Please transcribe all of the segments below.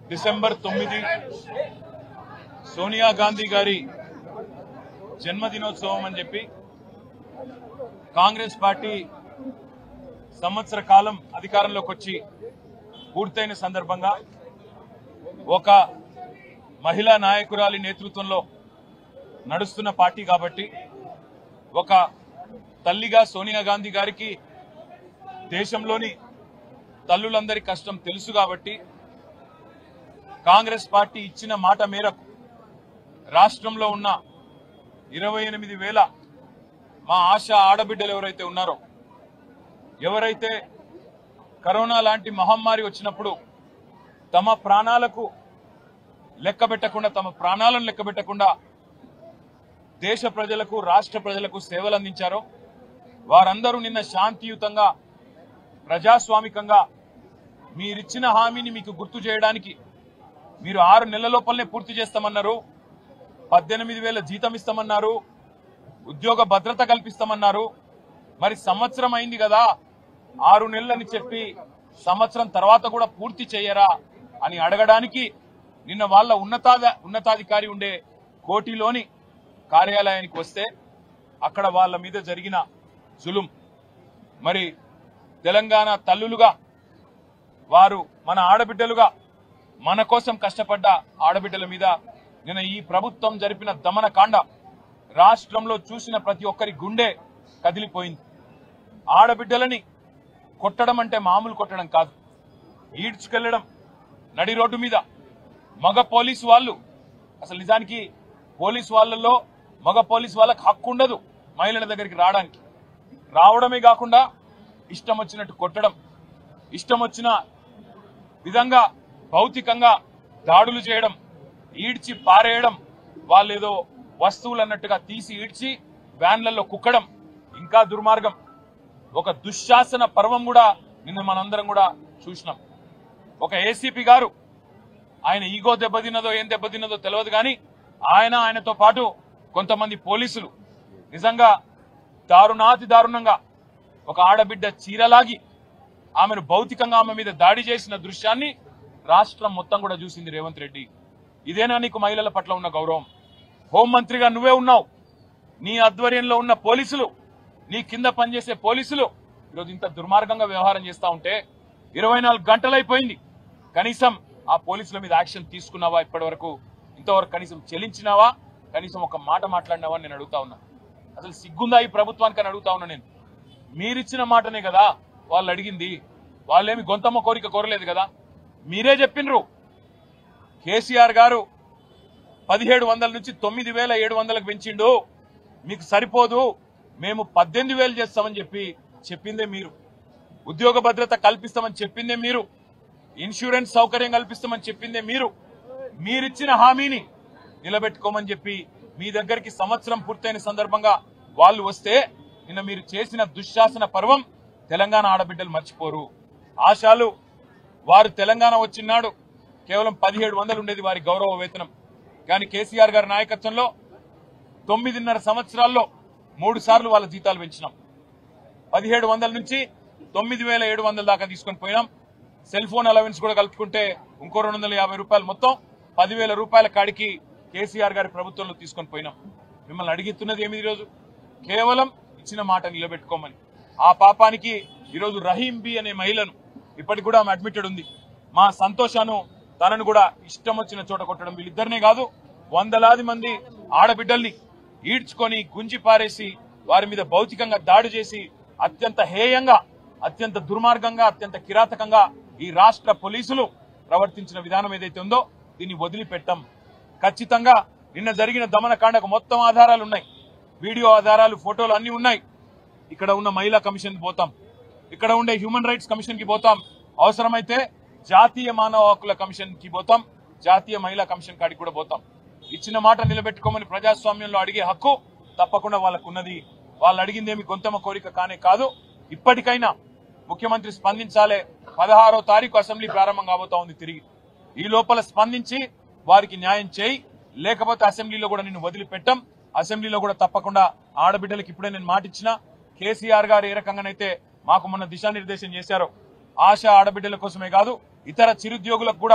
December తొమ్మిది సోనియా గాంధీ గారి జన్మదినోత్సవం అని చెప్పి కాంగ్రెస్ పార్టీ సంవత్సర కాలం అధికారంలోకి వచ్చి పూర్తయిన సందర్భంగా ఒక మహిళా నాయకురాలి నేతృత్వంలో నడుస్తున్న పార్టీ కాబట్టి ఒక తల్లిగా సోనియా గాంధీ గారికి దేశంలోని తల్లులందరి కష్టం తెలుసు కాబట్టి కాంగ్రెస్ పార్టీ ఇచ్చిన మాట మేరకు రాష్ట్రంలో ఉన్న ఇరవై ఎనిమిది వేల మా ఆశ ఆడబిడ్డలు ఎవరైతే ఉన్నారో ఎవరైతే కరోనా లాంటి మహమ్మారి వచ్చినప్పుడు తమ ప్రాణాలకు లెక్క పెట్టకుండా తమ ప్రాణాలను లెక్క పెట్టకుండా దేశ ప్రజలకు రాష్ట్ర ప్రజలకు సేవలు అందించారో వారందరూ నిన్న శాంతియుతంగా ప్రజాస్వామికంగా మీరిచ్చిన హామీని మీకు గుర్తు చేయడానికి మీరు ఆరు నెలల లోపలనే పూర్తి చేస్తామన్నారు పద్దెనిమిది వేల జీతం ఇస్తామన్నారు ఉద్యోగ భద్రత కల్పిస్తామన్నారు మరి సంవత్సరం అయింది కదా ఆరు నెలలని చెప్పి సంవత్సరం తర్వాత కూడా పూర్తి చేయరా అని అడగడానికి నిన్న వాళ్ళ ఉన్నతాధ ఉన్నతాధికారి ఉండే కోటిలోని కార్యాలయానికి వస్తే అక్కడ వాళ్ళ మీద జరిగిన జులుం మరి తెలంగాణ తల్లులుగా వారు మన ఆడబిడ్డలుగా మన కోసం కష్టపడ్డ ఆడబిడ్డల మీద నిన్న ఈ ప్రభుత్వం జరిపిన దమన కాండ రాష్ట్రంలో చూసిన ప్రతి ఒక్కరి గుండె కదిలిపోయింది ఆడబిడ్డలని కొట్టడం అంటే మామూలు కొట్టడం కాదు ఈడ్చుకెళ్లడం నడి రోడ్డు మీద మగ పోలీసు వాళ్ళు అసలు నిజానికి పోలీసు వాళ్ళల్లో మగ పోలీసు వాళ్ళకి హక్కు ఉండదు మహిళల దగ్గరికి రావడానికి రావడమే కాకుండా ఇష్టం వచ్చినట్టు కొట్టడం ఇష్టం వచ్చిన విధంగా భౌతికంగా దాడులు చేయడం ఈడ్చి పారేయడం వాళ్ళేదో వస్తువులు అన్నట్టుగా తీసి ఈడ్చి వ్యాన్లలో కుక్కడం ఇంకా దుర్మార్గం ఒక దుశ్శాసన పర్వం కూడా నిన్న మనందరం కూడా చూసినాం ఒక ఏసీపీ గారు ఆయన ఈగో దెబ్బతిన్నదో ఏం దెబ్బతిన్నదో తెలియదు కానీ ఆయన ఆయనతో పాటు కొంతమంది పోలీసులు నిజంగా దారుణాతి దారుణంగా ఒక ఆడబిడ్డ చీరలాగి ఆమెను భౌతికంగా ఆమె మీద దాడి చేసిన దృశ్యాన్ని రాష్ట్రం మొత్తం కూడా చూసింది రేవంత్ రెడ్డి ఇదేనా నీకు మహిళల పట్ల ఉన్న గౌరవం హోంమంత్రిగా నువ్వే ఉన్నావు నీ ఆధ్వర్యంలో ఉన్న పోలీసులు నీ కింద పనిచేసే పోలీసులు ఈరోజు ఇంత దుర్మార్గంగా వ్యవహారం చేస్తా ఉంటే ఇరవై నాలుగు గంటలైపోయింది కనీసం ఆ పోలీసుల మీద యాక్షన్ తీసుకున్నావా ఇప్పటి వరకు ఇంతవరకు కనీసం చెల్లించినావా కనీసం ఒక మాట మాట్లాడినావా అని నేను అడుగుతా ఉన్నా అసలు సిగ్గుందా ఈ ప్రభుత్వానికి అని అడుగుతా ఉన్నా నేను మీరిచ్చిన మాటనే కదా వాళ్ళు అడిగింది వాళ్ళేమి గొంతమ్మ కోరిక కోరలేదు కదా మీరే చెప్పిండ్రు కేసీఆర్ గారు పదిహేడు వందల నుంచి తొమ్మిది వేల ఏడు వందలకు పెంచిండు మీకు సరిపోదు మేము పద్దెనిమిది వేలు చేస్తామని చెప్పి చెప్పిందే మీరు ఉద్యోగ భద్రత కల్పిస్తామని చెప్పిందే మీరు ఇన్సూరెన్స్ సౌకర్యం కల్పిస్తామని చెప్పిందే మీరు మీరిచ్చిన హామీని నిలబెట్టుకోమని చెప్పి మీ దగ్గరికి సంవత్సరం పూర్తయిన సందర్భంగా వాళ్ళు వస్తే నిన్న మీరు చేసిన దుశ్శాసన పర్వం తెలంగాణ ఆడబిడ్డలు మర్చిపోరు ఆశాలు వారు తెలంగాణ వచ్చినాడు కేవలం పదిహేడు వందలు ఉండేది వారి గౌరవ వేతనం కానీ కేసీఆర్ గారి నాయకత్వంలో తొమ్మిదిన్నర సంవత్సరాల్లో మూడు సార్లు వాళ్ళ జీతాలు పెంచినాం పదిహేడు వందల నుంచి తొమ్మిది వేల ఏడు వందల దాకా తీసుకొని పోయినాం సెల్ ఫోన్ అలవెన్స్ కూడా కలుపుకుంటే ఇంకో రెండు వందల యాభై రూపాయలు మొత్తం పదివేల రూపాయల కాడికి కేసీఆర్ గారి ప్రభుత్వంలో తీసుకొని పోయినాం మిమ్మల్ని అడిగిస్తున్నది ఏమి ఈరోజు కేవలం ఇచ్చిన మాట నిలబెట్టుకోమని ఆ పాపానికి ఈరోజు రహీం బి అనే మహిళను ఇప్పటికి కూడా ఆమె అడ్మిటెడ్ ఉంది మా సంతోషాను తనను కూడా ఇష్టం వచ్చిన చోట కొట్టడం వీళ్ళిద్దరినే కాదు వందలాది మంది ఆడబిడ్డల్ని ఈడ్చుకొని గుంజి పారేసి వారి మీద భౌతికంగా దాడి చేసి అత్యంత హేయంగా అత్యంత దుర్మార్గంగా అత్యంత కిరాతకంగా ఈ రాష్ట్ర పోలీసులు ప్రవర్తించిన విధానం ఏదైతే ఉందో దీన్ని వదిలిపెట్టం ఖచ్చితంగా నిన్న జరిగిన దమనకాండకు మొత్తం ఆధారాలు ఉన్నాయి వీడియో ఆధారాలు ఫోటోలు అన్ని ఉన్నాయి ఇక్కడ ఉన్న మహిళా కమిషన్ పోతాం ఇక్కడ ఉండే హ్యూమన్ రైట్స్ కమిషన్ కి పోతాం అవసరమైతే జాతీయ మానవ హక్కుల కమిషన్ కి పోతాం జాతీయ మహిళా కమిషన్ కాడికి కూడా పోతాం ఇచ్చిన మాట నిలబెట్టుకోమని ప్రజాస్వామ్యంలో అడిగే హక్కు తప్పకుండా వాళ్ళకు ఉన్నది వాళ్ళు అడిగిందేమి గొంతమ కోరిక కానే కాదు ఇప్పటికైనా ముఖ్యమంత్రి స్పందించాలే పదహారో తారీఖు అసెంబ్లీ ప్రారంభం కాబోతా ఉంది తిరిగి ఈ లోపల స్పందించి వారికి న్యాయం చేయి లేకపోతే అసెంబ్లీలో కూడా నిన్ను వదిలిపెట్టం అసెంబ్లీలో కూడా తప్పకుండా ఆడబిడ్డలకు ఇప్పుడే నేను మాటిచ్చిన కేసీఆర్ గారు ఏ రకంగానైతే మాకు మొన్న దిశానిర్దేశం చేశారో ఆశ ఆడబిడ్డల కోసమే కాదు ఇతర చిరుద్యోగులకు కూడా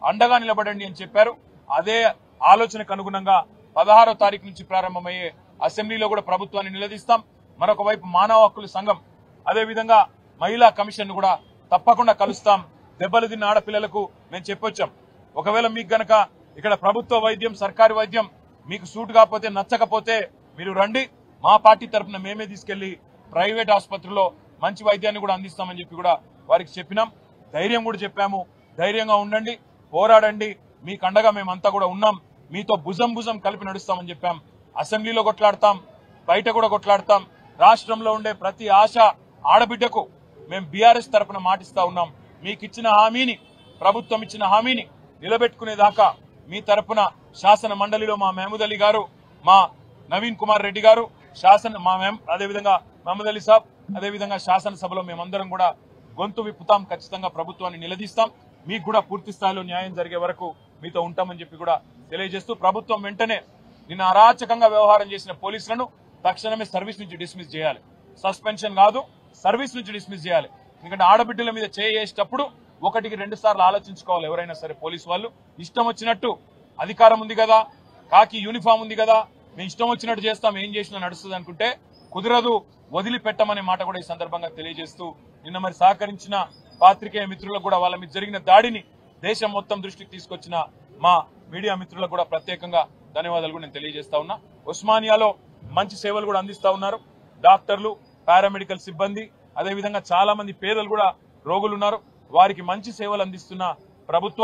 అండగా నిలబడండి అని చెప్పారు అదే ఆలోచనకు అనుగుణంగా పదహారో తారీఖు నుంచి ప్రారంభమయ్యే అసెంబ్లీలో కూడా ప్రభుత్వాన్ని నిలదీస్తాం మరొక వైపు మానవ హక్కుల సంఘం అదే విధంగా మహిళా కమిషన్ కూడా తప్పకుండా కలుస్తాం దెబ్బలు తిన్న ఆడపిల్లలకు మేము చెప్పొచ్చాం ఒకవేళ మీకు గనక ఇక్కడ ప్రభుత్వ వైద్యం సర్కారీ వైద్యం మీకు సూట్ కాకపోతే నచ్చకపోతే మీరు రండి మా పార్టీ తరఫున మేమే తీసుకెళ్లి ప్రైవేట్ ఆసుపత్రిలో మంచి వైద్యాన్ని కూడా అందిస్తామని చెప్పి కూడా వారికి చెప్పినాం ధైర్యం కూడా చెప్పాము ధైర్యంగా ఉండండి పోరాడండి మీకు అండగా మేమంతా కూడా ఉన్నాం మీతో భుజం భుజం కలిపి నడుస్తామని చెప్పాం అసెంబ్లీలో కొట్లాడతాం బయట కూడా కొట్లాడతాం రాష్ట్రంలో ఉండే ప్రతి ఆశ ఆడబిడ్డకు మేము బీఆర్ఎస్ తరపున మాటిస్తా ఉన్నాం మీకు ఇచ్చిన హామీని ప్రభుత్వం ఇచ్చిన హామీని నిలబెట్టుకునేదాకా మీ తరపున శాసన మండలిలో మా మహమూద్ అలీ గారు మా నవీన్ కుమార్ రెడ్డి గారు శాసన మా మేం అదేవిధంగా మహమూద్ అలీ సాబ్ అదేవిధంగా శాసనసభలో మేమందరం కూడా గొంతు విప్పుతాం ఖచ్చితంగా ప్రభుత్వాన్ని నిలదీస్తాం మీకు కూడా పూర్తి స్థాయిలో న్యాయం జరిగే వరకు మీతో ఉంటామని చెప్పి కూడా తెలియజేస్తూ ప్రభుత్వం వెంటనే నిన్న అరాచకంగా వ్యవహారం చేసిన పోలీసులను తక్షణమే సర్వీస్ నుంచి డిస్మిస్ చేయాలి సస్పెన్షన్ కాదు సర్వీస్ నుంచి డిస్మిస్ చేయాలి ఎందుకంటే ఆడబిడ్డల మీద చేసేటప్పుడు ఒకటికి రెండు సార్లు ఆలోచించుకోవాలి ఎవరైనా సరే పోలీసు వాళ్ళు ఇష్టం వచ్చినట్టు అధికారం ఉంది కదా కాకి యూనిఫామ్ ఉంది కదా మేము ఇష్టం వచ్చినట్టు చేస్తాం ఏం చేసినా నడుస్తుంది అనుకుంటే కుదరదు వదిలిపెట్టమనే మాట కూడా ఈ సందర్భంగా తెలియజేస్తూ నిన్న మరి సహకరించిన పాత్రికేయ మిత్రులకు కూడా వాళ్ళ మీద జరిగిన దాడిని దేశం మొత్తం దృష్టికి తీసుకొచ్చిన మా మీడియా మిత్రులకు కూడా ప్రత్యేకంగా ధన్యవాదాలు కూడా నేను తెలియజేస్తా ఉన్నా ఉస్మానియాలో మంచి సేవలు కూడా అందిస్తా ఉన్నారు డాక్టర్లు పారామెడికల్ సిబ్బంది అదేవిధంగా చాలా మంది పేదలు కూడా రోగులు ఉన్నారు వారికి మంచి సేవలు అందిస్తున్న ప్రభుత్వ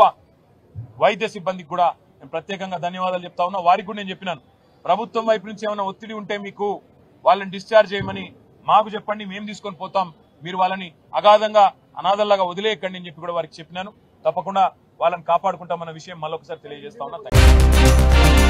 వైద్య సిబ్బందికి కూడా నేను ప్రత్యేకంగా ధన్యవాదాలు చెప్తా ఉన్నా వారికి కూడా నేను చెప్పినాను ప్రభుత్వం వైపు నుంచి ఏమైనా ఒత్తిడి ఉంటే మీకు వాళ్ళని డిశ్చార్జ్ చేయమని మాకు చెప్పండి మేము తీసుకొని పోతాం మీరు వాళ్ళని అగాధంగా అనాథల్లాగా వదిలేయకండి అని చెప్పి కూడా వారికి చెప్పినాను తప్పకుండా వాళ్ళని కాపాడుకుంటామన్న విషయం మళ్ళొకసారి తెలియజేస్తా ఉన్నా Thank you.